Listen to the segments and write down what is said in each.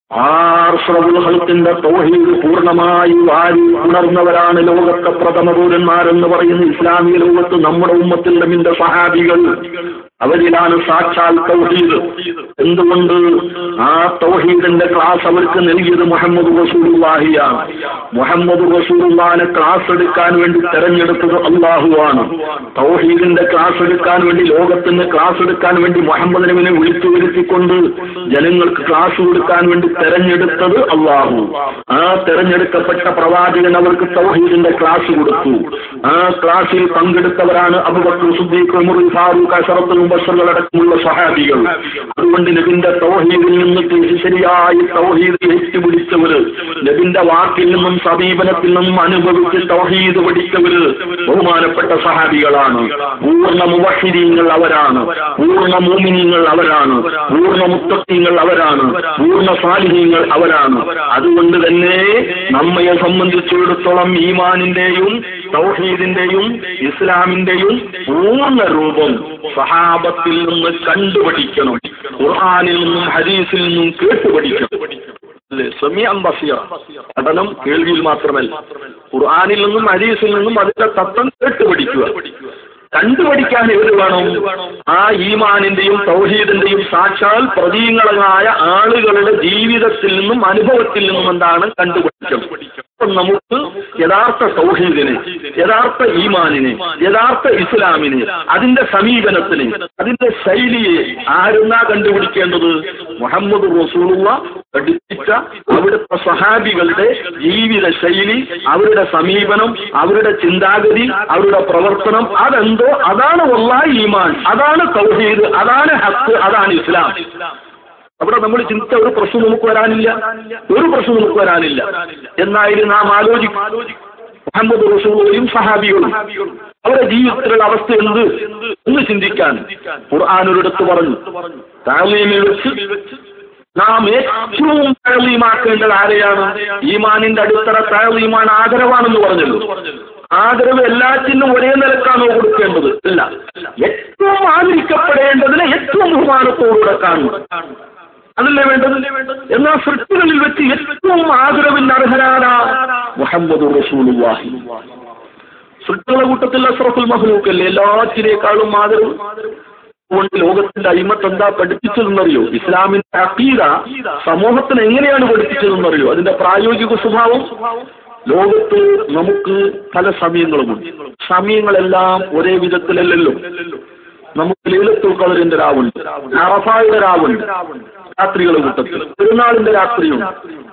ആർഷവുൽഹത്തിന്റെ തൗഹീദ് പൂർണ്ണമായി വാരി ഉണർന്നവരാണ് ലോകത്തെ പ്രഥമ പൗരന്മാരെന്ന് പറയുന്ന ഇസ്ലാമിക ലോകത്ത് നമ്മുടെ ഉമ്മത്തിൽ നബിന്റെ സഹാബികൾ അവരിലാണ് സാക്ഷാൽ തൗഹീദ് എന്തുകൊണ്ട് ആ തൗഹീദിന്റെ ക്ലാസ് അവർക്ക് നൽകിയത് മുഹമ്മദ് റസൂലുള്ളാഹിയാണ് മുഹമ്മദ് റസൂലുള്ളാഹിനെ ക്ലാസ് എടുക്കാൻ വേണ്ടി തെരഞ്ഞെടുത്തത് അള്ളാഹുവാണ് തൗഹീദിന്റെ ക്ലാസ് എടുക്കാൻ വേണ്ടി ലോകത്തിന് ക്ലാസ് എടുക്കാൻ വേണ്ടി മുഹമ്മദ് നബിനെ വിളിച്ചു വരുത്തിക്കൊണ്ട് ജനങ്ങൾക്ക് ക്ലാസ് കൊടുക്കാൻ വേണ്ടി തെരഞ്ഞെടുത്തത് അള്ളാഹു ആ തെരഞ്ഞെടുക്കപ്പെട്ട പ്രവാചകൻ അവർക്ക് തൗഹീദിന്റെ ക്ലാസ് കൊടുത്തു ആ ക്ലാസ്സിൽ പങ്കെടുത്തവരാണ് അബുബക്കർ സുദ്ദീഖ് ഉമർ ഫാറൂഖ് അഷറത്തുൽ മുബഷറുകളടക്കമുള്ള സഹാബികൾ അതുകൊണ്ട് നബിന്റെ തൗഹീദിൽ നിന്ന് ശരിയായി തൗഹീദ് ഏറ്റുപിടിച്ചവര് നബിന്റെ വാക്കിൽ നിന്നും സമീപനത്തിൽ നിന്നും അനുഭവിച്ച് തൗഹീദ് പഠിച്ചവര് ബഹുമാനപ്പെട്ട സഹാബികളാണ് പൂർണ്ണ മുവഹിദീങ്ങൾ അവരാണ് പൂർണ്ണ മൂമിനീങ്ങൾ അവരാണ് പൂർണ്ണ മുത്തീങ്ങൾ അവരാണ് പൂർണ്ണ സാലിഹീങ്ങൾ അവരാണ് അതുകൊണ്ട് തന്നെ നമ്മയെ സംബന്ധിച്ചിടത്തോളം ഈമാനിന്റെയും തൗഹീദിന്റെയും ഇസ്ലാമിന്റെയും പൂർണ്ണ രൂപം സഹാബത്തിൽ നിന്ന് കണ്ടുപഠിക്കണം ഖുർആാനിൽ നിന്നും ഹദീസിൽ നിന്നും കേട്ടുപഠിക്കണം അല്ലേ സമീഅം ബസീറ പഠനം കേൾവിയിൽ മാത്രമല്ല ഖുർആാനിൽ നിന്നും ഹദീസിൽ നിന്നും അതിന്റെ തത്വം കേട്ടുപഠിക്കുക കണ്ടുപഠിക്കാൻ ഏത് വേണം ആ ഈമാനിന്റെയും തൗഹീദിന്റെയും സാക്ഷാൽ പ്രതീങ്ങളായ ആളുകളുടെ ജീവിതത്തിൽ നിന്നും അനുഭവത്തിൽ നിന്നും എന്താണ് കണ്ടുപിടിക്കണം അപ്പം നമുക്ക് യഥാർത്ഥ തൗഹീദിനെ യഥാർത്ഥ ഈമാനിനെ യഥാർത്ഥ ഇസ്ലാമിനെ അതിന്റെ സമീപനത്തിന് അതിന്റെ ശൈലിയെ ആരെന്നാ കണ്ടുപിടിക്കേണ്ടത് മുഹമ്മദ് റസൂലുള്ള പഠിപ്പിച്ച അവിടുത്തെ സഹാബികളുടെ ജീവിത ശൈലി അവരുടെ സമീപനം അവരുടെ ചിന്താഗതി അവരുടെ പ്രവർത്തനം അതെന്തോ അതാണ് വല്ലാ ഈമാൻ അതാണ് തൗഹീദ് അതാണ് ഹക്ക് അതാണ് ഇസ്ലാം അവിടെ നമ്മൾ ചിന്തിച്ച ഒരു പ്രശ്നം നമുക്ക് വരാനില്ല ഒരു പ്രശ്നം നമുക്ക് വരാനില്ല എന്നായിരുന്നു നാം ആലോചിക്കും മുഹമ്മദ് റസൂലും സഹാബികളും അവരുടെ ജീവിതത്തിലുള്ള അവസ്ഥ എന്ത് എന്ന് ചിന്തിക്കാൻ ഖുർആൻ ഒരിടത്ത് പറഞ്ഞു താലീമിൽ വെച്ച് നാം ഏറ്റവും താലീമാക്കേണ്ടത് ആരെയാണ് ഈമാനിന്റെ അടിത്തറ താലീമാൻ ആദരവാണെന്ന് പറഞ്ഞല്ലോ ആദരവ് എല്ലാറ്റിനും ഒരേ നിലക്കാണോ കൊടുക്കേണ്ടത് അല്ല ഏറ്റവും ആദരിക്കപ്പെടേണ്ടതിനെ ഏറ്റവും ബഹുമാനത്തോടുകൂടെ കാണും അതല്ലേ വേണ്ടത് എന്നാൽ സൃഷ്ടികളിൽ വെച്ച് ഏറ്റവും ആദരവിന് അർഹരാണ് മുഹമ്മദ് റസൂലുള്ളാഹി സൃഷ്ടികളുടെ കൂട്ടത്തിൽ അസ്രഫുൽ മഹ്ലൂക്ക് അല്ലേ എല്ലാറ്റിനേക്കാളും ആദരവ് കൊണ്ട് ലോകത്തിന്റെ അഴിമത്ത് എന്താ പഠിപ്പിച്ചതെന്നറിയോ ഇസ്ലാമിന്റെ അക്കീത സമൂഹത്തിന് എങ്ങനെയാണ് പഠിപ്പിച്ചതെന്നറിയോ അതിന്റെ പ്രായോഗിക സ്വഭാവം ലോകത്ത് നമുക്ക് പല സമയങ്ങളുമുണ്ട് സമയങ്ങളെല്ലാം ഒരേ വിധത്തിലല്ലല്ലോ നമുക്ക് ലീലത്തുൽ ഖദറിന്റെ രാവുണ്ട് അറഫായുടെ രാവുണ്ട് രാത്രികളെ കൂട്ടത്തിൽ പെരുന്നാളിന്റെ രാത്രിയുണ്ട്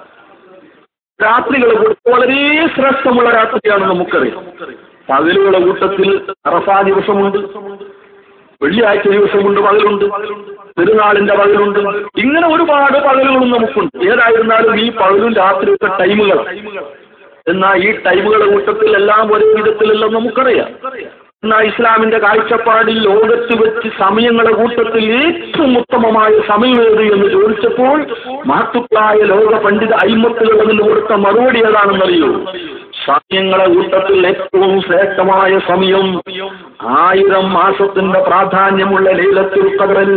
രാത്രികളെ കൂട്ടത്തിൽ വളരെ ശ്രേഷ്ഠമുള്ള രാത്രിയാണ് നമുക്കറിയാം പകലുകളെ കൂട്ടത്തിൽ അറഫാ ദിവസമുണ്ട് വെള്ളിയാഴ്ച ദിവസമുണ്ട് പകലുണ്ട് പെരുന്നാളിന്റെ പകലുണ്ട് ഇങ്ങനെ ഒരുപാട് പകലുകളും നമുക്കുണ്ട് ഏതായിരുന്നാലും ഈ പകലും രാത്രിയൊക്കെ ടൈമുകൾ എന്നാൽ ഈ ടൈമുകളുടെ കൂട്ടത്തിൽ എല്ലാം ഒരേ വിധത്തിലെല്ലാം നമുക്കറിയാം എന്നാൽ ഇസ്ലാമിന്റെ കാഴ്ചപ്പാടിൽ ലോകത്ത് വെച്ച് സമയങ്ങളുടെ കൂട്ടത്തിൽ ഏറ്റവും ഉത്തമമായ സമയം ഏത് എന്ന് ചോദിച്ചപ്പോൾ മഹത്തുക്കളായ ലോക പണ്ഡിത അയിമത്തുകൾ അതിന് കൊടുത്ത മറുപടി ഏതാണെന്നറിയോ സമയങ്ങളെ കൂട്ടത്തിൽ ഏറ്റവും ശ്രേഷ്ഠമായ സമയം ആയിരം മാസത്തിന്റെ പ്രാധാന്യമുള്ള ലൈലത്തുൽ ഖദറല്ല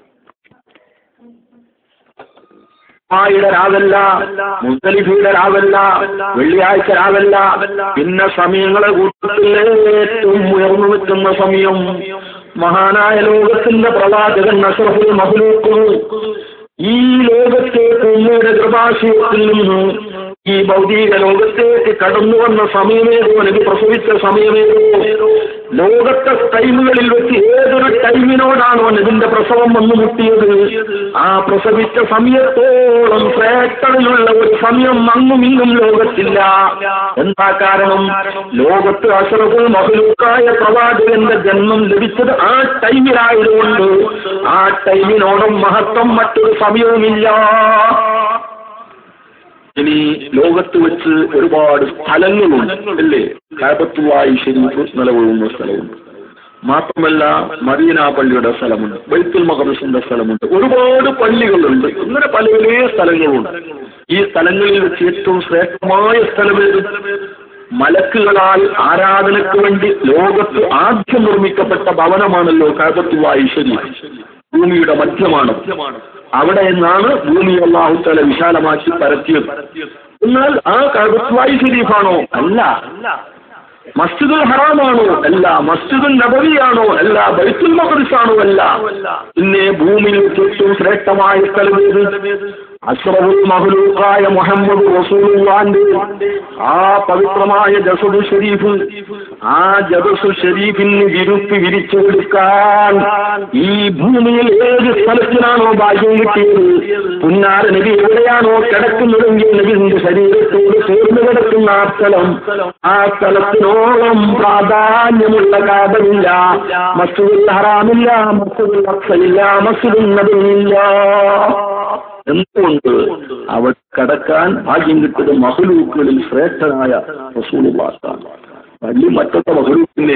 ആയുടെ രാവല്ല മുസ്തലിഫയുടെ രാവല്ല വെള്ളിയാഴ്ച രാവല്ല പിന്നെ സമയങ്ങളെ കൂട്ടത്തിൽ ഏറ്റവും ഉയർന്നു നിൽക്കുന്ന സമയം മഹാനായ ലോകത്തിന്റെ പ്രവാചകൻ അഷ്റഫുൽ മഹ്ലൂക്ക് ഈ ലോകത്തേക്ക് ഉമ്മയുടെ ഗർഭാശയത്തിൽ നിന്ന് ഈ ഭൗതിക ലോകത്തേക്ക് കടന്നു വന്ന സമയമേതോ അല്ലെങ്കിൽ പ്രസവിച്ച സമയമേതോ ലോകത്തെ ടൈമുകളിൽ വെച്ച് ഏതൊരു ടൈമിനോടാണോ ഇതിന്റെ പ്രസവം വന്നു മുട്ടിയത് ആ പ്രസവിച്ച സമയത്തോളം ശ്രേഷ്ഠതയിലുള്ള ഒരു സമയം അങ്ങും ഇങ്ങും ലോകത്തില്ല എന്താ കാരണം ലോകത്ത് അഷറഫുൽ മഹലൂക്കായ പ്രവാചകന്റെ ജന്മം ലഭിച്ചത് ആ ടൈമിലായതുകൊണ്ട് ആ ടൈമിനോടും മഹത്വം മറ്റൊരു സമയവുമില്ല ഇനി ലോകത്ത് വെച്ച് ഒരുപാട് സ്ഥലങ്ങളുണ്ട് അല്ലേ കാബത്തുവായി ഷെരീഫ് നിലകൊള്ളുന്ന സ്ഥലമുണ്ട് മാത്രമല്ല മദീന പള്ളിയുടെ സ്ഥലമുണ്ട് ബൈത്തുൽ മഹദസിന്റെ സ്ഥലമുണ്ട് ഒരുപാട് പള്ളികളുണ്ട് ഇങ്ങനെ പല പല സ്ഥലങ്ങളുണ്ട് ഈ സ്ഥലങ്ങളിൽ വെച്ച് ഏറ്റവും ശ്രേഷ്ഠമായ സ്ഥലമേത് മലക്കുകളാൽ ആരാധനയ്ക്ക് വേണ്ടി ലോകത്ത് ആദ്യം നിർമ്മിക്കപ്പെട്ട ഭവനമാണല്ലോ കാബത്തുവായി ഷെരീഫ് ഭൂമിയുടെ മധ്യമാണ് അവിടെ നിന്നാണ് ഭൂമി അള്ളാഹുത്തല വിശാലമാക്കി പരത്തിയത് എന്നാൽ ആ കഴുത്വായി ഷരീഫാണോ അല്ല മസ്ജിദുൽ ഹറാമാണോ അല്ല മസ്ജിദുൽ നബവിയാണോ അല്ല ബൈത്തുൽ മഖദിസാണോ അല്ല പിന്നെ ഭൂമിയിൽ വെച്ച് ഏറ്റവും ശ്രേഷ്ഠമായ സ്ഥലം ഏത് അഷ്റഫുൽ മഹ്ലൂക്കായ മുഹമ്മദ് റസൂലുള്ളാന്റെ ആ പവിത്രമായ ജസദു ഷരീഫ് ആ ജസു ഷരീഫിന് വിരുപ്പി വിരിച്ചു കൊടുക്കാൻ ഈ ഭൂമിയിൽ ഏത് സ്ഥലത്തിനാണോ ഭാഗ്യം കിട്ടിയത് പുന്നാര നബി എവിടെയാണോ കിടക്കുന്നതെങ്കിൽ നബിന്റെ ശരീരത്തോട് ചേർന്ന് കിടക്കുന്ന ആ സ്ഥലം ആ സ്ഥലത്തിനോളം പ്രാധാന്യമുള്ള കാബമില്ല മസ്ജിദുൽ ഹറാമില്ല മസ്ജിദുൽ അക്സയില്ല മസ്ജിദുൽ നബിയില്ല എന്തുകൊണ്ട് അവ കടക്കാൻ ഭാഗ്യം കിട്ടിയത് മഹലൂക്കുകളിൽ ശ്രേഷ്ഠനായ റസൂലുള്ളാഹാണ് വലിയ മറ്റത്തെ മഹലൂക്കിനെ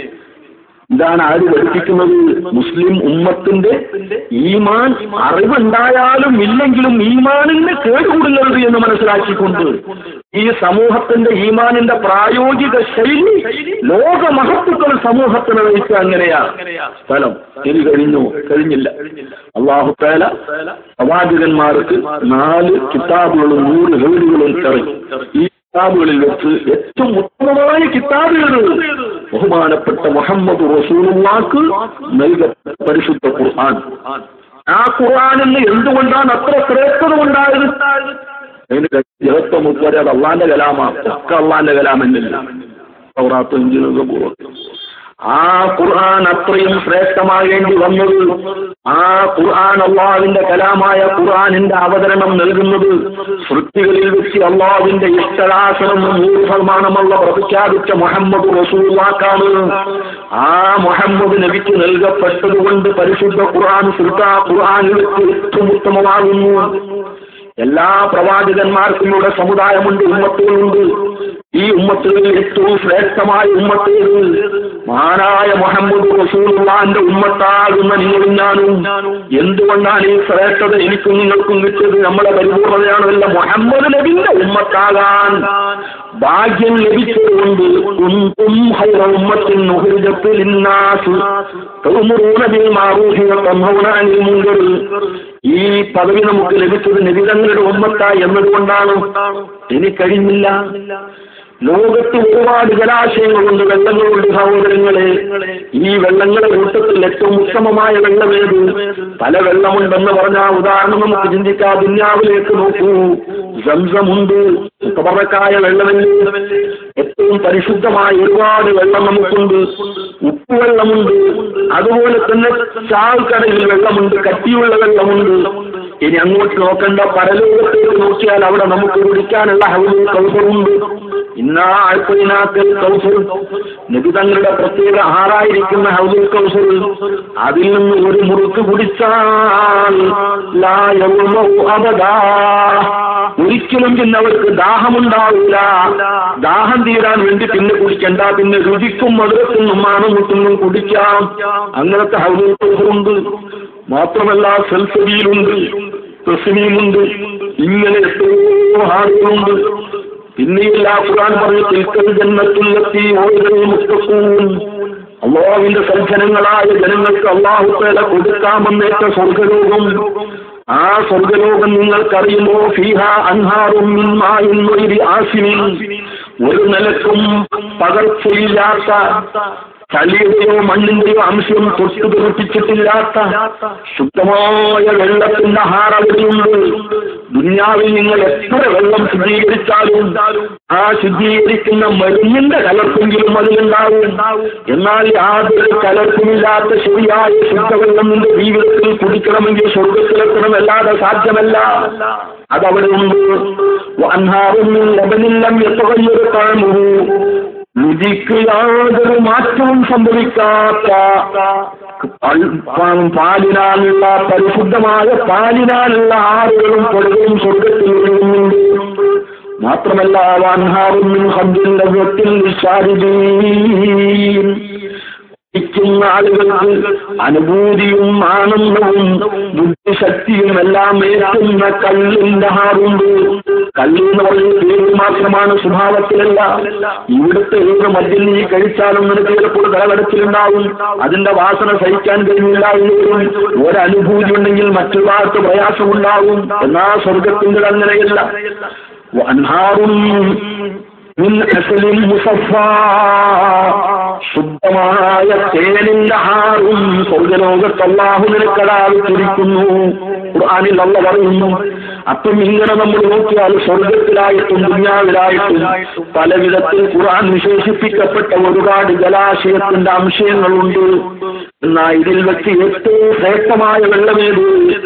ഇതാണ് ആര് പഠിപ്പിക്കുന്നത് മുസ്ലിം ഉമ്മത്തിന്റെ ഈമാൻ അറിവുണ്ടായാലും ഇല്ലെങ്കിലും ഈമാനിന് കേടുകൂടുന്നത് എന്ന് മനസ്സിലാക്കിക്കൊണ്ട് ഈ സമൂഹത്തിന്റെ ഈമാനിന്റെ പ്രായോഗിക ശൈലി ലോക മഹത്വക്കൾ സമൂഹത്തിന് നയിക്കുക അങ്ങനെയാ സ്ഥലം ഇനി കഴിഞ്ഞു കഴിഞ്ഞില്ല അള്ളാഹു തേല പ്രവാചകന്മാർക്ക് നാല് കിതാബുകളും നൂറ് ഹേടുകളും ഇറങ്ങി ഈ കിതാബുകളിൽ വെച്ച് ഏറ്റവും ഉത്തമമായ കിതാബുകൾ ബഹുമാനപ്പെട്ട മുഹമ്മദ് റസൂലുള്ളാക്ക് നൽകപ്പെട്ട പരിശുദ്ധ ഖുർആൻ ആ ഖുർആനിന് എന്തുകൊണ്ടാണ് അത്ര ശ്രേഷ്ഠത ഉണ്ടായത് അതിന് ജഗത്വം ഉൾപ്പെടെ അത് അള്ളാന്റെ കലാമാണ് ഒക്കെ അള്ളാന്റെ കലാമെന്നില്ല ഔറാത്ത് ഇഞ്ചിനൊക്കെ പൂർവ്വം ആ ഖുർആൻ അത്രയും ശ്രേഷ്ഠമാകേണ്ടി വന്നത് ആ ഖുർആൻ അള്ളാഹുവിന്റെ കലാമായ ഖുർആനിന്റെ അവതരണം നൽകുന്നത് സൃഷ്ടികളിൽ വെച്ച് അള്ളാഹുവിന്റെ ഇഷ്ടദാസനം നൂറ് ശതമാനമുള്ള പ്രഖ്യാപിച്ച മുഹമ്മദ് റസൂലാക്കാണ് ആ മുഹമ്മദ് നബിക്ക് നൽകപ്പെട്ടതുകൊണ്ട് പരിശുദ്ധ ഖുർആൻ സൃഷ്ട ഖുർആനിൽ വെച്ച് ഏറ്റവും ഉത്തമമാകുന്നു എല്ലാ പ്രവാചകന്മാർക്കും ഇവിടെ സമുദായമുണ്ട് ഉമ്മത്തുകളുണ്ട് ഈ ഉമ്മത്തുകളിൽ ഏറ്റവും ശ്രേഷ്ഠമായ ഉമ്മത്തേത് മഹാനായ മുഹമ്മദ് റസൂലുള്ളാന്റെ ഉമ്മത്താകുന്ന നിങ്ങളും ഞാനും എന്തുകൊണ്ടാണ് ഈ ശ്രേഷ്ഠത എനിക്കും നിങ്ങൾക്കും കിട്ടിയത് നമ്മളെ പരിപൂർണതയാണല്ല മുഹമ്മദ് നബിന്റെ ഉമ്മത്താകാൻ ഭാഗ്യം ലഭിച്ചതുകൊണ്ട് കുന്തും ഹൈറ ഉമ്മത്തിൻ ഉഹ്രിജത്ത് ലിന്നാസ് തഅ്മുറൂന ബിൽ മഅറൂഫി വതൻഹൗന അനിൽ മുൻകർ ഈ പദവി നമുക്ക് ലഭിച്ചത് നബിതങ്ങളുടെ ഉമ്മത്തായി എന്നതുകൊണ്ടാണ് ഇനി കഴിഞ്ഞില്ല ലോകത്ത് ഒരുപാട് ജലാശയങ്ങളുണ്ട് വെള്ളങ്ങളുണ്ട് സഹോദരങ്ങളെ ഈ വെള്ളങ്ങളെ കൂട്ടത്തിൽ ഏറ്റവും ഉത്തമമായ വെള്ളമേത് പല വെള്ളമുണ്ടെന്ന് പറഞ്ഞാൽ ഉദാഹരണം നമുക്ക് ചിന്തിക്കാം ദുന്യാവിലേക്ക് നോക്കൂ സംസമുണ്ട് കബറക്കായ വെള്ളമല്ലേ ഏറ്റവും പരിശുദ്ധമായ ഒരുപാട് വെള്ളം നമുക്കുണ്ട് ഉപ്പുവെള്ളമുണ്ട് അതുപോലെ തന്നെ ചാൽക്കടയിൽ വെള്ളമുണ്ട് കട്ടിയുള്ള വെള്ളമുണ്ട് ഇനി അങ്ങോട്ട് നോക്കേണ്ട പരലോകത്തേക്ക് നോക്കിയാൽ അവിടെ നമുക്ക് കുടിക്കാനുള്ള ഹൗലും കൗസറുണ്ട് ഇന്നാ ആഴ്ചയിനാക്കൽ കൗസർ നബി തങ്ങളുടെ പ്രത്യേക ആറായിരിക്കുന്ന ഹൗലുൽ കൗസർ അതിൽ നിന്ന് ഒരു മുറുക്ക് കുടിച്ചാൽ ലാ യൗമഉ അബദാ ഒരിക്കലും പിന്നെ അവർക്ക് ദാഹമുണ്ടാവില്ല ദാഹം തീരാൻ വേണ്ടി പിന്നെ കുടിക്കണ്ട പിന്നെ രുചിക്കും മധുരത്തിനും മാനമുട്ടിനും കുടിക്കാം അങ്ങനത്തെ ഹൗലുൽ കൗസറുണ്ട് മാത്രമല്ല സെൽസബിയിലുണ്ട് തസ്മീമുണ്ട് ഇങ്ങനെ എത്രയോ ആളുകളുണ്ട് പിന്നെയില്ല ഖുർആൻ പറഞ്ഞു തിൽക്കൽ ജന്നത്തുല്ലത്തി ഓരോ മുത്തക്കൂൻ അള്ളാഹുവിന്റെ സജ്ജനങ്ങളായ ജനങ്ങൾക്ക് അള്ളാഹു പേല കൊടുക്കാമെന്നേറ്റ സ്വർഗലോകം ആ സ്വർഗലോകം നിങ്ങൾക്കറിയുമോ ഫീഹ അൻഹാറും മിൻമായിൻ വൈരി ആസിനിൻ ഒരു നിലക്കും പകർച്ചയില്ലാത്ത ചളിയുടെയോ മണ്ണിന്റെയോ അംശം തൊട്ടു തെറിപ്പിച്ചിട്ടില്ലാത്ത ശുദ്ധമായ വെള്ളത്തിന്റെ ഹാറവിടെയുണ്ട് ദുന്യാവിൽ നിങ്ങൾ എത്ര വെള്ളം ശുദ്ധീകരിച്ചാലും ആ ശുദ്ധീകരിക്കുന്ന മരുന്നിന്റെ കലർപ്പെങ്കിലും അതിലുണ്ടാവും എന്നാൽ യാതൊരു കലർപ്പുമില്ലാത്ത ശരിയായ ശുദ്ധവെള്ളം നിന്റെ ജീവിതത്തിൽ കുടിക്കണമെങ്കിൽ സ്വർഗത്തിലെത്തണം അല്ലാതെ സാധ്യമല്ല അതവിടെ ഉണ്ട് അൻഹാറും ലബനില്ലം എത്തുകയൊരു കാണൂ രുചിക്ക് യാതൊരു മാറ്റവും സംഭവിക്കാത്ത പാലിനാലുള്ള പരിശുദ്ധമായ പാലിനാലുള്ള ആറുകളും പൊടുകയും സ്വർഗത്തിൽ ഒഴുകുന്നുണ്ട് മാത്രമല്ല വാൻഹാറും ഇരിക്കുന്ന ആളുകൾക്ക് അനുഭൂതിയും ആനന്ദവും ബുദ്ധിശക്തിയും എല്ലാം ഏറ്റുന്ന കല്ലിന്റെ ഹാറുണ്ട് കല്ല് എന്ന് പറയുന്നത് പേരിൽ മാത്രമാണ് സ്വഭാവത്തിലല്ല ഇവിടുത്തെ ഏത് മദ്യം നീ കഴിച്ചാലും നിനക്ക് ചിലപ്പോൾ തലകടച്ചിലുണ്ടാവും അതിന്റെ വാസന സഹിക്കാൻ കഴിയില്ല എങ്കിലും ഒരനുഭൂതി ഉണ്ടെങ്കിൽ മറ്റുള്ളവർക്ക് പ്രയാസമുണ്ടാവും എന്നാ സ്വർഗത്തിന്റെ അങ്ങനെയല്ല അൻഹാറും من أسل مصفى ശുദ്ധമായ തേനിന്റെ ഹാറും സ്വർഗലോകത്ത് അള്ളാഹു നിനക്കടാൽ തുടിക്കുന്നു ഖുർആനിൽ അല്ല പറയുന്നു അപ്പം ഇങ്ങനെ നമ്മൾ നോക്കിയാൽ സ്വർഗത്തിലായിട്ടും ദുനിയാവിലായിട്ടും പല വിധത്തിൽ ഖുർആൻ വിശേഷിപ്പിക്കപ്പെട്ട ഒരുപാട് ജലാശയത്തിന്റെ അംശങ്ങളുണ്ട് എന്നാൽ ഇതിൽ വെച്ച് ഏറ്റവും ശ്രേഷ്ഠമായ വെള്ളമേത്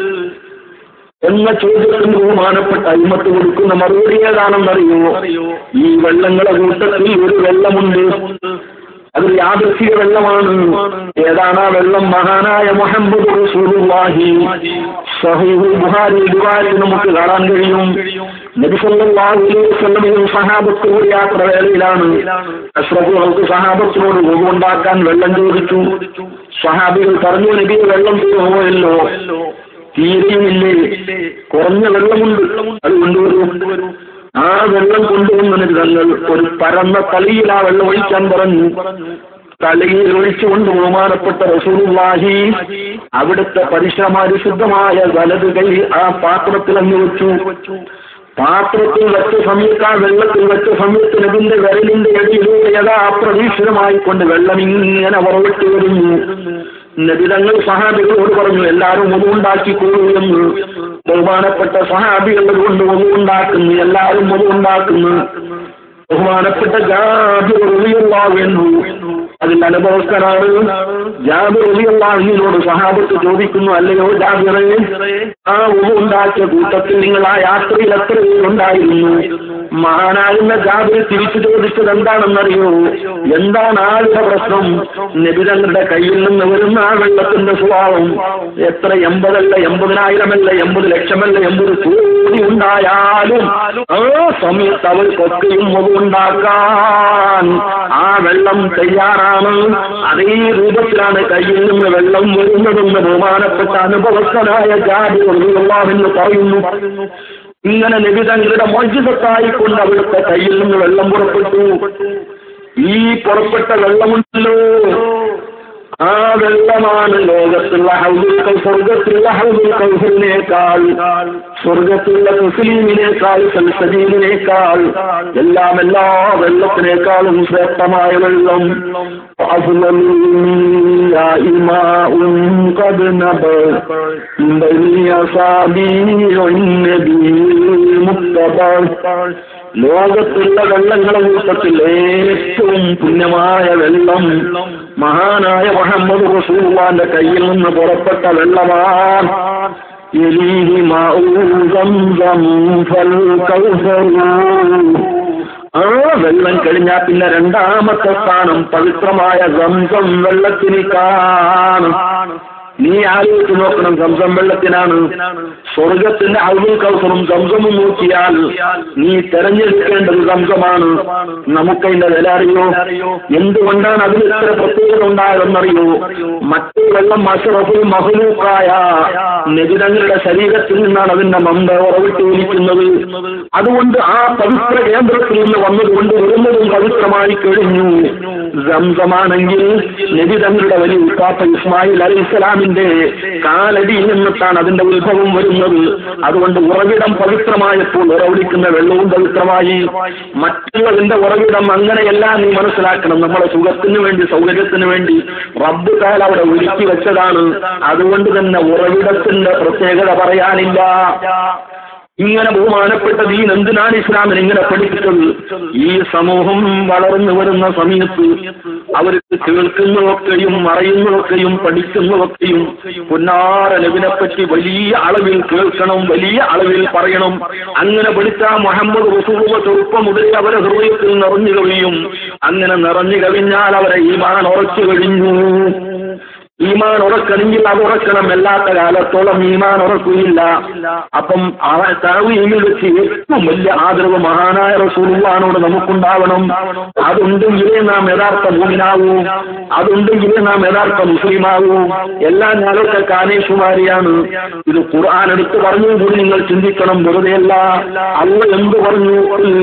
എന്ന ചോദ്യത്തിന് ബഹുമാനപ്പെട്ട അയിമത്ത് കൊടുക്കുന്ന മറുപടി ഏതാണെന്നറിയോ ഈ വെള്ളങ്ങളെ കൂട്ടത്തിൽ ഒരു വെള്ളമുണ്ട് അത് യാദൃശിക വെള്ളമാണ് ഏതാണ് ആ വെള്ളം മഹാനായ മുഹമ്മദ് റസൂലുള്ളാഹി സഹീഹുൽ ബുഹാരി റിവായത്ത് നമുക്ക് കാണാൻ കഴിയും നബി സല്ലല്ലാഹു അലൈഹി വസല്ലമയും സഹാബത്തോട് യാത്ര വേളയിലാണ് അഷ്റഫുകൾക്ക് സഹാബത്തിനോട് ഉണ്ടാക്കാൻ വെള്ളം ചോദിച്ചു സഹാബികൾ പറഞ്ഞു നബിയെ വെള്ളം തീരുമോയല്ലോ തീരെയുമില്ലേ കുറഞ്ഞ വെള്ളമുണ്ട് അത് കൊണ്ടുവരൂ ആ വെള്ളം കൊണ്ടുവന്നതിന് തങ്ങൾ ഒരു പരന്ന തലയിൽ ആ വെള്ളം ഒഴിക്കാൻ പറഞ്ഞു തലയിൽ ഒഴിച്ചുകൊണ്ട് ബഹുമാനപ്പെട്ട റസൂലുള്ളാഹി അവിടുത്തെ പരിശ്രമാരിശുദ്ധമായ വലത് കൈ ആ പാത്രത്തിൽ അങ്ങ് വെച്ചു പാത്രത്തിൽ വെച്ച സമയത്ത് ആ വെള്ളത്തിൽ വെച്ച സമയത്ത് നബിന്റെ വിരലിന്റെ ഇടയിലൂടെ യഥാ അപ്രതീക്ഷിതമായി കൊണ്ട് വെള്ളം ഇങ്ങനെ പുറവിട്ട് വരുന്നു നബിതങ്ങൾ സഹാബികളോട് പറഞ്ഞു എല്ലാവരും ഒന്നുണ്ടാക്കിക്കോളൂ എന്ന് ബഹുമാനപ്പെട്ട സഹാബികൾ കൊണ്ട് ഒന്നുണ്ടാക്കുന്നു എല്ലാവരും ഒന്നുണ്ടാക്കുന്നു ബഹുമാനപ്പെട്ട ജാബിർ റളിയല്ലാഹു അതിൽ അനുഭവസ്ഥനാണ് ജാബിർ റളിയല്ലാഹുവിനോട് സഹാബത്ത് ചോദിക്കുന്നു അല്ലയോ ജാബിറെ ആ ഉണ്ടാക്കിയ കൂട്ടത്തിൽ നിങ്ങൾ ആ യാത്രയിൽ എത്ര പേരുണ്ടായിരുന്നു മഹാനാകുന്ന ജാബിർ തിരിച്ചു ചോദിച്ചത് എന്താണെന്നറിയോ എന്താണ് ആളുടെ പ്രശ്നം നബിതങ്ങളുടെ കയ്യിൽ നിന്ന് വരുന്ന ആ വെള്ളത്തിന്റെ സ്വഭാവം എത്ര എൺപതല്ല എൺപതിനായിരമല്ല എൺപത് ലക്ഷമല്ല എൺപത് കോടി ഉണ്ടായാലും ആ സമയത്ത് അവർക്കൊക്കെയും ഉണ്ടാക്കാൻ ആ വെള്ളം തയ്യാറാണ് അതേ രൂപത്തിലാണ് കയ്യിൽ നിന്ന് വെള്ളം വരുന്നതെന്ന് ബഹുമാനപ്പെട്ട അനുഭവസ്ഥനായ ജാതി എന്ന് പറയുന്നു ഇങ്ങനെ നിബിതങ്ങളുടെ മോചിതത്തായിക്കൊണ്ട് അവിടുത്തെ കയ്യിൽ നിന്ന് വെള്ളം പുറപ്പെട്ടു ഈ പുറപ്പെട്ട വെള്ളമുണ്ടല്ലോ ആ വെള്ളമാണ് ലോകത്തുള്ള ഹൗദുൽ സ്വർഗത്തിലുള്ള ഹൗദുൽ കൗഹലിനേക്കാൾ സ്വർഗത്തിലുള്ള മുസ്ലിമിനേക്കാൾ സൽസദീലിനേക്കാൾ എല്ലാം എല്ലാ വെള്ളത്തിനേക്കാളും ശ്രേഷ്ഠമായ വെള്ളം ലോകത്തുള്ള വെള്ളങ്ങളെ കൂട്ടത്തിൽ ഏറ്റവും പുണ്യമായ വെള്ളം മഹാനായ മുഹമ്മദ് റസൂള്ളാന്റെ കയ്യിൽ നിന്ന് പുറപ്പെട്ട വെള്ളമാണ് يليه ماء زمزم فالكوثر ആ വെള്ളം കഴിഞ്ഞാൽ പിന്നെ രണ്ടാമത്തെ സ്ഥാനം പവിത്രമായ സംസം വെള്ളത്തിന് കാണും നീ ആലോചിച്ച് നോക്കണം സംസം വെള്ളത്തിനാണ് സ്വർഗത്തിന്റെ അഴുൽ കൗസറും സംസമും നോക്കിയാൽ നീ തെരഞ്ഞെടുക്കേണ്ടത് സംസമാണ് നമുക്കതിന്റെ വില അറിയോ എന്തുകൊണ്ടാണ് അതിന് ഇത്ര പ്രത്യേകത ഉണ്ടായതെന്നറിയോ മറ്റു വെള്ളം മഷറഫുൽ മഹലൂക്കായ നിബിതങ്ങളുടെ ശരീരത്തിൽ നിന്നാണ് അതിന്റെ മന്ദ ഉറവിട്ടിരിക്കുന്നത് അതുകൊണ്ട് ആ പവിത്ര കേന്ദ്രത്തിൽ നിന്ന് വന്നതുകൊണ്ട് വരുന്നതും പവിത്രമായി കഴിഞ്ഞു സംസമാണെങ്കിൽ നബിതങ്ങളുടെ വലിയ ഉപ്പാപ്പ ഇസ്മായിൽ അലി ഇസ്ലാമിന്റെ കാലടിയിൽ നിന്നിട്ടാണ് അതിന്റെ ഉത്ഭവം വരുന്നത് അതുകൊണ്ട് ഉറവിടം പവിത്രമായപ്പോൾ ഉറവിടിക്കുന്ന വെള്ളവും പവിത്രമായി മറ്റുള്ളതിന്റെ ഉറവിടം അങ്ങനെയല്ല നീ മനസ്സിലാക്കണം നമ്മളെ സുഖത്തിന് വേണ്ടി സൗകര്യത്തിന് വേണ്ടി റബ്ബ് കാല അവിടെ ഒരുക്കി വെച്ചതാണ് അതുകൊണ്ട് തന്നെ ഉറവിടത്തിന്റെ പ്രത്യേകത പറയാനില്ല ഇങ്ങനെ ബഹുമാനപ്പെട്ട ദീൻ എന്തിനാണ് ഇസ്ലാമിന് ഇങ്ങനെ പഠിപ്പിച്ചത് ഈ സമൂഹം വളർന്നു വരുന്ന സമയത്ത് അവർക്ക് കേൾക്കുന്നതൊക്കെയും അറിയുന്നതൊക്കെയും പഠിക്കുന്നതൊക്കെയും പൊന്നാര നബിനെ പറ്റി വലിയ അളവിൽ കേൾക്കണം വലിയ അളവിൽ പറയണം അങ്ങനെ പഠിച്ച മുഹമ്മദ് റസൂബ ചെറുപ്പം മുതൽ അവരെ ഹൃദയത്തിൽ നിറഞ്ഞു കവിയും അങ്ങനെ നിറഞ്ഞു കവിഞ്ഞാൽ അവരെ ഈമാൻ ഉറച്ചു കഴിഞ്ഞു ഈമാൻ ഉറക്കണമെങ്കിൽ അത് ഉറക്കണം അല്ലാത്ത കാലത്തോളം ഈമാൻ ഉറക്കുകയില്ല അപ്പം അവ തഴവീമിൽ വെച്ച് ഏറ്റവും വലിയ ആദരവ് മഹാനായ റസൂലുള്ളാനോട് നമുക്കുണ്ടാവണം അതുണ്ടെങ്കിലേ നാം യഥാർത്ഥ മൂമിനാവൂ അതുണ്ടെങ്കിലേ നാം യഥാർത്ഥ മുസ്ലിമാവൂ എല്ലാ ഞാനൊക്കെ കാനേഷുമാരിയാണ് ഇത് ഖുർആൻ എടുത്ത് പറഞ്ഞു കൂടി നിങ്ങൾ ചിന്തിക്കണം വെറുതെയല്ല അള്ള എന്ത് പറഞ്ഞു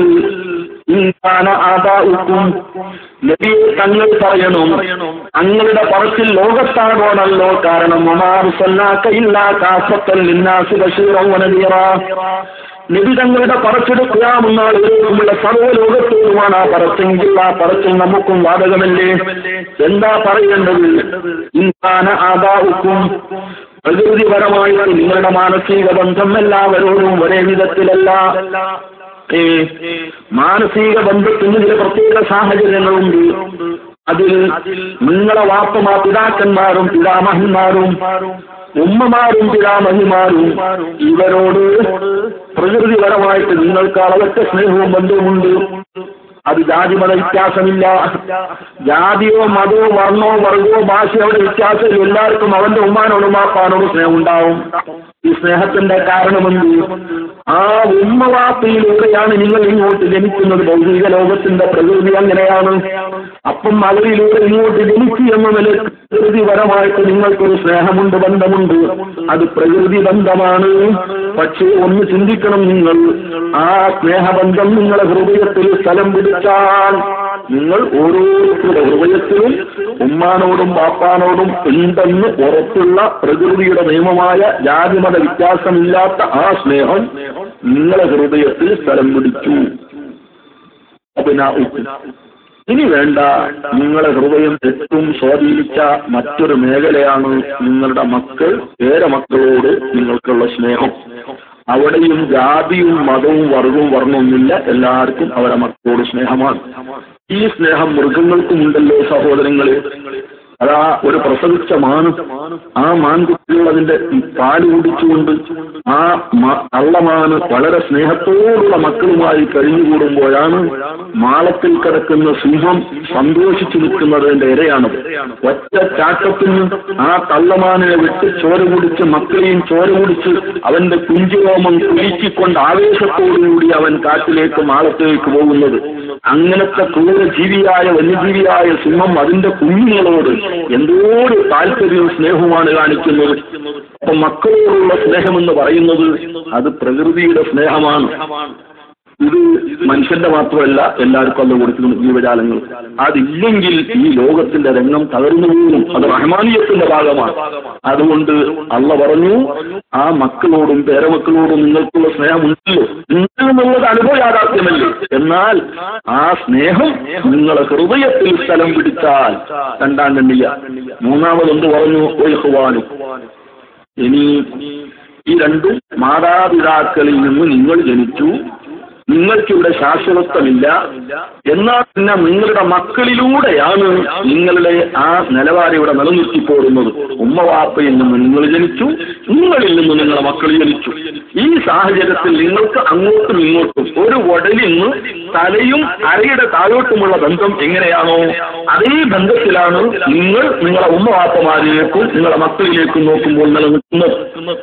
ഇൻസാന ആദാഉക്കും നബിയെ തങ്ങൾ പറയണം തങ്ങളുടെ പറച്ചിൽ ലോകത്താകോണല്ലോ കാരണം ഒമാറുസല്ലാക്കയില്ല കാസത്തൽ നിന്നാസി ബഷീറം വനതീറ നബി തങ്ങളുടെ പറച്ചെടുക്കാമെന്നാൾ ഇവരുമുള്ള സർവ്വ ലോകത്തോടുമാണ് ആ പറച്ചെങ്കിൽ ആ പറച്ചിൽ നമുക്കും ബാധകമല്ലേ എന്താ പറയേണ്ടത് ഇൻസാന ആദാവുക്കും പ്രകൃതിപരമായിട്ട് നിങ്ങളുടെ മാനസിക ബന്ധം എല്ലാവരോടും ഒരേ വിധത്തിലല്ല ഏ, മാനസിക ബന്ധത്തിന് ചില പ്രത്യേക സാഹചര്യങ്ങളുണ്ട് അതിൽ നിങ്ങളെ വാപ്പമാ പിതാക്കന്മാരും പിതാമഹന്മാരും ഉമ്മമാരും പിതാമഹിമാരും ഇവരോട് പ്രകൃതിപരമായിട്ട് നിങ്ങൾക്ക് അളവറ്റ സ്നേഹവും ബന്ധവുമുണ്ട് അത് ജാതി മത വ്യത്യാസമില്ല ജാതിയോ മതമോ വർണ്ണോ വർഗമോ ഭാഷയോ അവിടെ വ്യത്യാസമില്ല എല്ലാവർക്കും അവന്റെ ഉമ്മാനോടും വാപ്പാനോടും സ്നേഹം ഉണ്ടാവും ഈ സ്നേഹത്തിന്റെ കാരണമെന്ത് ആ ഉമ്മവാപ്പയിലൂടെയാണ് നിങ്ങൾ ഇങ്ങോട്ട് ജനിക്കുന്നത് ഭൗതിക ലോകത്തിന്റെ പ്രകൃതി അങ്ങനെയാണ് അപ്പം അവരിലൂടെ ഇങ്ങോട്ട് ജനിച്ചു എന്ന നില പ്രകൃതിപരമായിട്ട് നിങ്ങൾക്കൊരു സ്നേഹമുണ്ട് ബന്ധമുണ്ട് അത് പ്രകൃതി ബന്ധമാണ് പക്ഷേ ഒന്ന് ചിന്തിക്കണം നിങ്ങൾ ആ സ്നേഹബന്ധം നിങ്ങളെ ഹൃദയത്തിൽ സ്ഥലം പിടിച്ചാൽ നിങ്ങൾ ഓരോരുത്തരുടെ ഹൃദയത്തിലും ഉമ്മാനോടും ബാപ്പാനോടും ഉണ്ടെന്ന് ഉറപ്പുള്ള പ്രകൃതിയുടെ നിയമമായ ജാതിമത വ്യത്യാസമില്ലാത്ത ആ സ്നേഹം നിങ്ങളെ ഹൃദയത്തിൽ സ്ഥലം പിടിച്ചു അഭിനാ ഇനി വേണ്ട നിങ്ങളെ ഹൃദയം ഏറ്റവും സ്വാധീനിച്ച മറ്റൊരു മേഖലയാണ് നിങ്ങളുടെ മക്കൾ പേരമക്കളോട് നിങ്ങൾക്കുള്ള സ്നേഹം അവിടെയും ജാതിയും മതവും വർഗവും വർണ്ണമൊന്നുമില്ല എല്ലാവർക്കും അവരെ മക്കളോട് സ്നേഹമാണ് ഈ സ്നേഹം മൃഗങ്ങൾക്കും ഉണ്ടല്ലോ സഹോദരങ്ങളെ അതാ ഒരു പ്രസവിച്ച മാന് ആ മാൻകുട്ടികൾ അതിന്റെ പാല് കുടിച്ചുകൊണ്ട് ആ മ- കള്ളമാന് വളരെ സ്നേഹത്തോടുള്ള മക്കളുമായി കഴിഞ്ഞുകൂടുമ്പോഴാണ് മാളത്തിൽ കിടക്കുന്ന സിംഹം സന്തോഷിച്ചു നിൽക്കുന്നതിന്റെ ഇരയാണ് ഒറ്റ ചാട്ടത്തിന് ആ കള്ളമാനിനെ വിട്ട് ചോര കുടിച്ച് മക്കളെയും ചോര കുടിച്ച് അവന്റെ കുഞ്ചുരോമം കുലുക്കിക്കൊണ്ട് ആവേശത്തോടുകൂടി അവൻ കാട്ടിലേക്ക് മാളത്തിലേക്ക് പോകുന്നത് അങ്ങനത്തെ ക്രൂര ജീവിയായ വന്യജീവിയായ സിംഹം അതിന്റെ കുഞ്ഞുങ്ങളോട് എന്തോരു താല്പര്യവും സ്നേഹവുമാണ് കാണിക്കുന്നത് അപ്പൊ മക്കളോടുള്ള സ്നേഹമെന്ന് പറയുന്നത് അത് പ്രകൃതിയുടെ സ്നേഹമാണ് ഇത് മനുഷ്യന്റെ മാത്രമല്ല എല്ലാവർക്കും അല്ല കൊടുക്കുന്ന ജീവജാലങ്ങൾ അതില്ലെങ്കിൽ ഈ ലോകത്തിന്റെ രംഗം തകർന്നു പോകും അത് റഹ്മാനിയത്തിന്റെ ഭാഗമാണ് അതുകൊണ്ട് അള്ള പറഞ്ഞു ആ മക്കളോടും പേരമക്കളോടും നിങ്ങൾക്കുള്ള സ്നേഹമുണ്ടല്ലോ ഉണ്ട് എന്നുള്ളത് അനുഭവ യാഥാർത്ഥ്യമല്ലേ എന്നാൽ ആ സ്നേഹം നിങ്ങളെ ഹൃദയത്തിൽ സ്ഥലം പിടിച്ചാൽ രണ്ടാം കണ്ടില്ല മൂന്നാമതെന്ത് പറഞ്ഞു ഒയ്ഹുവാനും ഇനി ഈ രണ്ടും മാതാപിതാക്കളിൽ നിന്ന് നിങ്ങൾ ജനിച്ചു നിങ്ങൾക്കിവിടെ ശാശ്വതത്വമില്ല എന്നാൽ പിന്നെ നിങ്ങളുടെ മക്കളിലൂടെയാണ് നിങ്ങളുടെ ആ നിലവാരം ഇവിടെ നിലനിർത്തി പോരുന്നത് ഉമ്മവാപ്പയിൽ നിന്ന് നിങ്ങൾ ജനിച്ചു നിങ്ങളിൽ നിന്ന് നിങ്ങളുടെ മക്കൾ ജനിച്ചു ഈ സാഹചര്യത്തിൽ നിങ്ങൾക്ക് അങ്ങോട്ടും ഇങ്ങോട്ടും ഒരു ഉടലിൽ നിന്ന് തലയും അരയുടെ താഴോട്ടുമുള്ള ബന്ധം എങ്ങനെയാണോ അതേ ബന്ധത്തിലാണ് നിങ്ങൾ നിങ്ങളെ ഉമ്മവാപ്പമാരിലേക്കും നിങ്ങളെ മക്കളിലേക്കും നോക്കുമ്പോൾ നിലനിൽക്കുന്നത്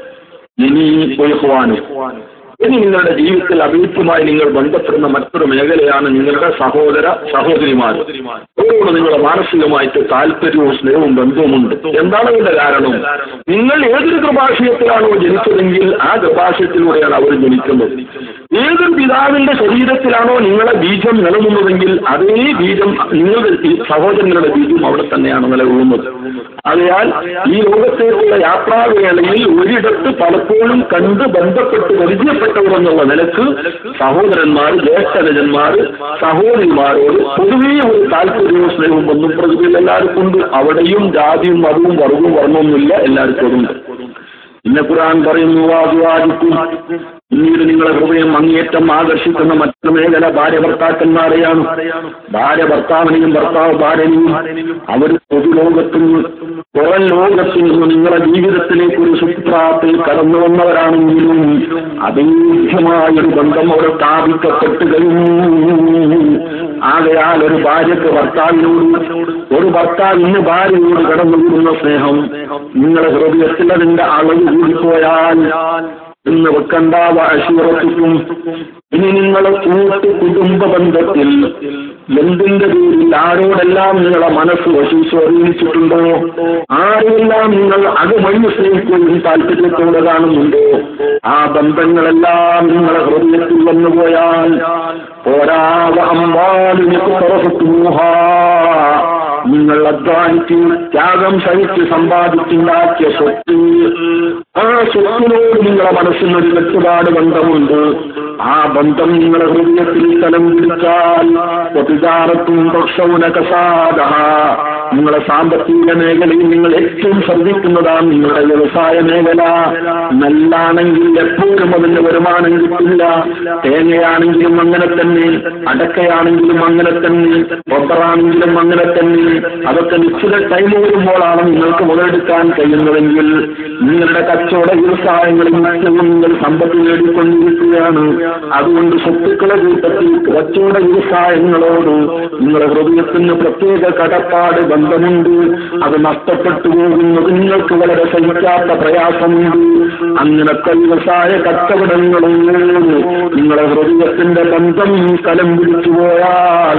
ഇനി ഒഴുക്കുവാനും ഇനി നിങ്ങളുടെ ജീവിതത്തിൽ അഭിവൃദ്ധിയുമായി നിങ്ങൾ ബന്ധപ്പെടുന്ന മറ്റൊരു മേഖലയാണ് നിങ്ങളുടെ സഹോദര സഹോദരിമാർ അവരോട് നിങ്ങളുടെ മാനസികമായിട്ട് താല്പര്യവും സ്നേഹവും ബന്ധവുമുണ്ട് എന്താണ് ഇതിന്റെ കാരണം നിങ്ങൾ ഏതൊരു കൃപാശയത്തിലാണോ ജനിച്ചതെങ്കിൽ ആ കൃപാശയത്തിലൂടെയാണ് അവർ ജനിക്കുന്നത് ഏതൊരു പിതാവിന്റെ ശരീരത്തിലാണോ നിങ്ങളെ ബീജം നിലനിന്നതെങ്കിൽ അതേ ബീജം നിങ്ങളുടെ ഈ സഹോദരങ്ങളുടെ ബീജം അവിടെ തന്നെയാണ് നിലകൊള്ളുന്നത് ആകയാൽ ഈ ലോകത്തേക്കുള്ള യാത്രാവേളയിൽ ഒരിടത്ത് പലപ്പോഴും കണ്ട് ബന്ധപ്പെട്ട് പരിചയപ്പെട്ടവർ എന്നുള്ള നിലക്ക് സഹോദരന്മാർ ജ്യേഷ്ഠരജന്മാർ സഹോദരിമാരോട് പൊതുവേ ഒരു താല്പര്യവും സ്നേഹവും ബന്ധും പ്രകൃതിയിൽ എല്ലാവർക്കും ഉണ്ട് അവിടെയും ജാതിയും മതവും വർഗവും വർണ്ണമൊന്നുമില്ല എല്ലാവർക്കും അതുണ്ട് പിന്നെ ഖുർആൻ പറയുന്നു വാജുവാജിക്കും പിന്നീട് നിങ്ങളെ ഹൃദയം അങ്ങേറ്റം ആകർഷിക്കുന്ന മറ്റൊരു മേഖല ഭാര്യ ഭർത്താക്കന്മാരെയാണ് ഭാര്യ ഭർത്താവിനെയും ഭർത്താവ് ഭാര്യനെയും അവർ പൊതുലോകത്തിൽ പുറം ലോകത്തിൽ നിന്ന് നിങ്ങളുടെ ജീവിതത്തിലേക്ക് ഒരു സുപ്രാത്തിൽ കടന്നു വന്നവരാണെങ്കിലും അദൈധ്യമായൊരു ബന്ധം അവിടെ സ്ഥാപിക്കപ്പെട്ട് കഴിഞ്ഞു ആകയാൽ ഒരു ഭാര്യക്ക് ഭർത്താവിനോട് ഒരു ഭർത്താവിന് ഭാര്യയോട് കടന്നുകൂടുന്ന സ്നേഹം നിങ്ങളുടെ ഹൃദയത്തിൽ അതിന്റെ അളവ് കൂടിപ്പോയാൽ ഇന്ന് വെക്കണ്ടാവ അശൂറത്തിക്കും ഇനി നിങ്ങൾ കൂട്ട് കുടുംബ ബന്ധത്തിൽ എന്തിന്റെ പേരിൽ ആരോടെല്ലാം നിങ്ങളെ മനസ്സ് വശീസ്വീകരിച്ചിട്ടുണ്ടോ ആരെല്ലാം നിങ്ങൾ അകമഞ്ഞ് സ്നേഹിക്കുകയും താല്പര്യത്തോടെ കാണുന്നുണ്ടോ ആ ബന്ധങ്ങളെല്ലാം നിങ്ങളെ ഹൃദയത്തിൽ വന്നുപോയാൽ പോരാവ അമ്പാലിനൊക്കെ തുറക്കുമൂഹാ നിങ്ങൾ അധ്വാനിച്ച് ത്യാഗം സഹിച്ച് സമ്പാദിച്ചുണ്ടാക്കിയ സ്വത്ത് ആ സ്വത്തിനോട് നിങ്ങളെ മനസ്സിനൊരു കെട്ടുപാട് ബന്ധമുണ്ട് ആ ബന്ധം നിങ്ങളെ ഹൃദയത്തിൽ സ്ഥലം പിടിച്ചാൽ പ്രതികാരത്തും പക്ഷവുനകസാദ നിങ്ങളെ സാമ്പത്തിക മേഖലയിൽ നിങ്ങൾ ഏറ്റവും ശ്രദ്ധിക്കുന്നതാണ് നിങ്ങളുടെ വ്യവസായ മേഖല നെല്ലാണെങ്കിൽ എപ്പോഴും അതിന് വരുമാനം കിട്ടില്ല തേങ്ങയാണെങ്കിലും അങ്ങനെ തന്നെ അടക്കയാണെങ്കിലും അങ്ങനെ തന്നെ റബ്ബറാണെങ്കിലും അങ്ങനെ തന്നെ അതൊക്കെ നിശ്ചിത ടൈം വരുമ്പോഴാണ് നിങ്ങൾക്ക് മുതലെടുക്കാൻ കഴിയുന്നതെങ്കിൽ നിങ്ങളുടെ കച്ചവട വ്യവസായങ്ങളിൽ നിന്നും നിങ്ങൾ സമ്പത്ത് നേടിക്കൊണ്ടിരിക്കുകയാണ് അതുകൊണ്ട് സ്വത്തുക്കളെ കൂട്ടത്തിൽ കച്ചവട വ്യവസായങ്ങളോട് നിങ്ങളുടെ ഹൃദയത്തിന് പ്രത്യേക കടപ്പാട് ബന്ധമുണ്ട് അത് നഷ്ടപ്പെട്ടു പോകുന്നത് നിങ്ങൾക്ക് വളരെ സഹിക്കാത്ത പ്രയാസമുണ്ട് അങ്ങനത്തെ വ്യവസായ കച്ചവടങ്ങളോട് നിങ്ങളുടെ ഹൃദയത്തിന്റെ ബന്ധം സ്ഥലം പിടിച്ചു പോയാൽ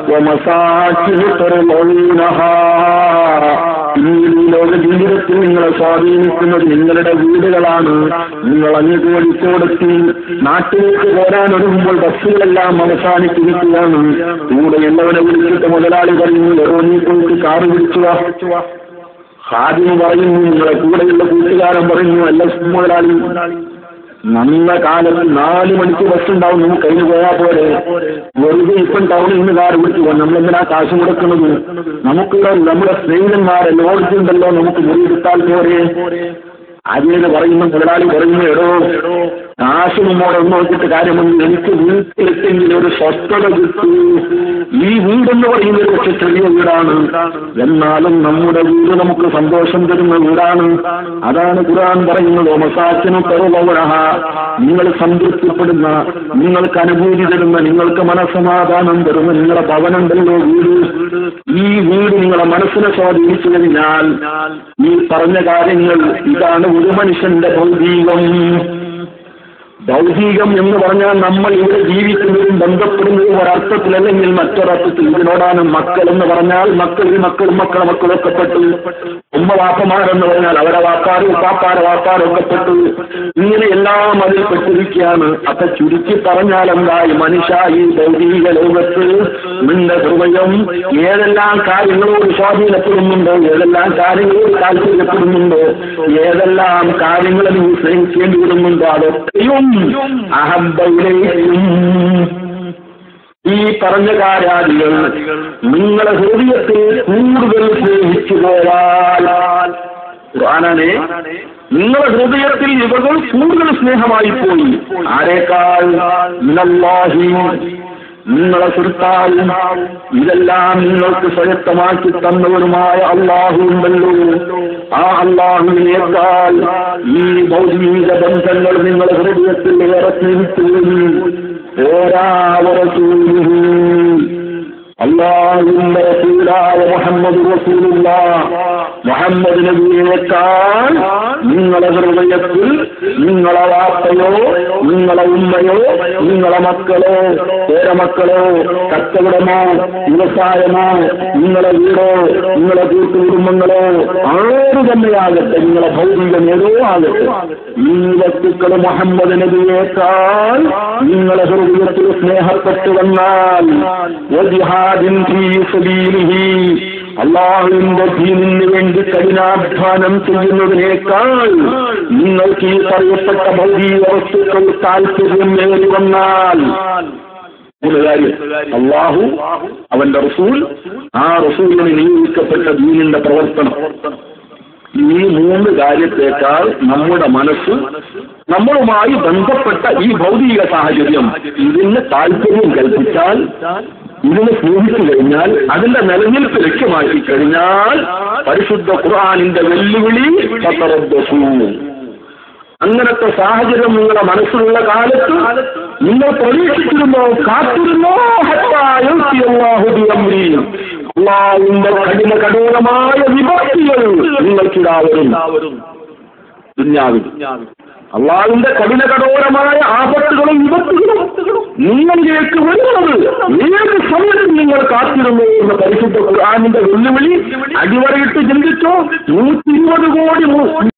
പിന്നീട് ഈ ലോക ജീവിതത്തിൽ നിങ്ങളെ സ്വാധീനിക്കുന്നത് നിങ്ങളുടെ വീടുകളാണ് നിങ്ങൾ അങ്ങ് കോഴിക്കോടെത്തി നാട്ടിലേക്ക് പോരാൻ ഒരുങ്ങുമ്പോൾ ബസ്സുകളെല്ലാം അവസാനിച്ചിരിക്കുകയാണ് കൂടെ എല്ലാവരെ വിളിച്ചിട്ട് മുതലാളി പറയുന്നു എറോണി പോയിട്ട് കാറ് വിളിച്ചു വാ ഹാദിന് പറയുന്നു നിങ്ങളെ കൂടെയുള്ള കൂട്ടുകാരൻ പറയുന്നു അല്ല മുതലാളി നല്ല കാലത്ത് നാല് മണിക്ക് ബസ് ഉണ്ടാവും നമുക്ക് കഴിഞ്ഞു പോയാൽ പോലെ വെറുതെ ഇപ്പം ടൗണിൽ നിന്ന് കാർ പിടിച്ചു പോകും നമ്മളെന്തിനാ കാശ് കൊടുക്കുന്നത് നമുക്കുള്ള നമ്മുടെ സ്നേഹിതന്മാരെ ലോഡ്ജ് ഉണ്ടല്ലോ നമുക്ക് മുറിയെടുത്താൽ പോരെ ആദ്യം പറയുന്നു മുതലാളി പറയുന്നു എടോ കാശ് നമ്മോട് ഒന്ന് നോക്കിയിട്ട് കാര്യമൊന്നും എനിക്ക് വീട്ടിലെത്തെങ്കിലും ഒരു സ്വസ്ഥത കിട്ടൂ ഈ വീടെന്ന് പറയുന്നത് പക്ഷെ ചെറിയ വീടാണ് എന്നാലും നമ്മുടെ വീട് നമുക്ക് സന്തോഷം തരുന്ന വീടാണ് അതാണ് ഖുർആൻ പറയുന്നത് ഒമസാക്കിനും തെറുവഹ നിങ്ങൾ സംതൃപ്തിപ്പെടുന്ന നിങ്ങൾക്ക് അനുഭൂതി തരുന്ന നിങ്ങൾക്ക് മനസ്സമാധാനം തരുന്ന നിങ്ങളുടെ ഭവനുണ്ടല്ലോ വീട് ഈ വീട് നിങ്ങളെ മനസ്സിനെ സ്വാധീനിച്ചു കഴിഞ്ഞാൽ ഈ പറഞ്ഞ കാര്യങ്ങൾ ഇതാണ് ഒരു മനുഷ്യന്റെ ഭൗതികം ഭൗതികം എന്ന് പറഞ്ഞാൽ നമ്മൾ ഇവിടെ ജീവിക്കുന്നതും ബന്ധപ്പെടുന്നതും ഒരർത്ഥത്തിൽ അല്ലെങ്കിൽ മറ്റൊരർത്ഥത്തിൽ ഇതിനോടാണ് മക്കൾ എന്ന് പറഞ്ഞാൽ മക്കളിൽ മക്കളും മക്കളെ മക്കളൊക്കെ പെട്ടു ഉമ്മ വാപ്പമാരെന്ന് പറഞ്ഞാൽ അവരെ വാപ്പാറ് പാപ്പാരെ വാപ്പാരൊക്കെ പെട്ടു ഇങ്ങനെ എല്ലാം അതിൽ പെട്ടിരിക്കുകയാണ് അപ്പൊ ചുരുക്കി പറഞ്ഞാൽ എന്തായി മനുഷ്യ ഈ ഭൗതിക ലോകത്ത് നിന്റെ ഹൃദയം ഏതെല്ലാം കാര്യങ്ങളോട് സ്വാധീനപ്പെടുന്നുണ്ടോ ഏതെല്ലാം കാര്യങ്ങളോട് താല്പര്യപ്പെടുന്നുണ്ടോ ഏതെല്ലാം കാര്യങ്ങളെ നീ സ്നേഹിക്കേണ്ടി വരുന്നുണ്ടോ അതൊക്കെയും അഹബയിലേക്കും ഈ പറഞ്ഞ കാര്യാദികൾ നിങ്ങളെ ഹൃദയത്തിൽ കൂടുതൽ സ്നേഹിച്ചു പോയാൽ ഖുർആനാനെ നിങ്ങളുടെ ഹൃദയത്തിൽ ഇവകൾ കൂടുതൽ സ്നേഹമായി പോയി ആരേക്കാൾ മിനല്ലാഹി നിങ്ങളെ സുഹൃത്താൽ ഇതെല്ലാം നിങ്ങൾക്ക് സ്വയത്തമാക്കി തന്നവരുമായ അള്ളാഹു ഉണ്ടല്ലോ ആ അള്ളാഹുവിനേക്കാൾ ഈ ഭൗതിക ബന്ധങ്ങൾ നിങ്ങളുടെ ഹൃദയത്തിൽ ഏറെ സ്നേഹിച്ചു പോരാവറസൂലുഹു അള്ളാഹുവിന്റെ റസൂലായ മുഹമ്മദ് റസൂലുള്ള മുഹമ്മദ് നബിയേക്കാൾ നിങ്ങളെ ഹൃദയത്തിൽ നിങ്ങളെ വാപ്പയോ നിങ്ങളെ ഉമ്മയോ നിങ്ങളെ മക്കളോ പേരമക്കളോ കച്ചവടമോ വ്യവസായമോ നിങ്ങളെ വീടോ നിങ്ങളെ കൂട്ടുകുടുംബങ്ങളോ ആര് തന്നെയാകട്ടെ നിങ്ങളെ ഭൗതിക നേരോ ആകട്ടെ ഈ വസ്തുക്കൾ മുഹമ്മദ് നബിയേക്കാൾ നിങ്ങളെ ഹൃദയത്തിൽ സ്നേഹപ്പെട്ടു വന്നാൽ വജിഹാദിൻ ഫീ സബീലിഹി അള്ളാഹുവിന്റെ ദീനിന് വേണ്ടി കഠിനാധ്വാനം ചെയ്യുന്നതിനേക്കാൾ നിങ്ങൾക്ക് ഈ പറയപ്പെട്ട ഭൗതിക വസ്തുക്കൾ താല്പര്യം നേടി വന്നാൽ മൂന്ന് കാര്യം അള്ളാഹു അവന്റെ റസൂൽ ആ റസൂലിന് നിയോഗിക്കപ്പെട്ട ദീനിന്റെ പ്രവർത്തനം ഈ മൂന്ന് കാര്യത്തേക്കാൾ നമ്മുടെ മനസ്സ് നമ്മളുമായി ബന്ധപ്പെട്ട ഈ ഭൗതിക സാഹചര്യം ഇതിന് താല്പര്യം കൽപ്പിച്ചാൽ ഇതിനെ സ്നേഹിച്ചു കഴിഞ്ഞാൽ അതിന്റെ നിലനിൽപ്പ് ലക്ഷ്യമാക്കി കഴിഞ്ഞാൽ പരിശുദ്ധ ഖുർആാനിന്റെ വെല്ലുവിളി പത്തറദ്ദസൂ അങ്ങനത്തെ സാഹചര്യം നിങ്ങളുടെ മനസ്സിലുള്ള കാലത്ത് നിങ്ങൾ പ്രതീക്ഷിച്ചിരുന്നോ കാത്തിരുന്നോ അള്ളാഹുവിന്റെ കഠിന കഠോരമായ വിഭക്തികൾ നിങ്ങൾക്കിടാവരും ദുന്യാവിൽ അള്ളാഹുവിന്റെ കഠിന കഠോരമായ ആപത്തുകളും വിപത്തുകളും നിങ്ങളിലേക്ക് വരുന്നത് ഏത് സമയത്തും നിങ്ങൾ കാത്തിരുന്നു എന്ന പരിശുദ്ധ ഖുർആാനിന്റെ വെല്ലുവിളി അടിവരയിട്ട് ചിന്തിച്ചോ നൂറ്റി ഇരുപത് കോടി മു-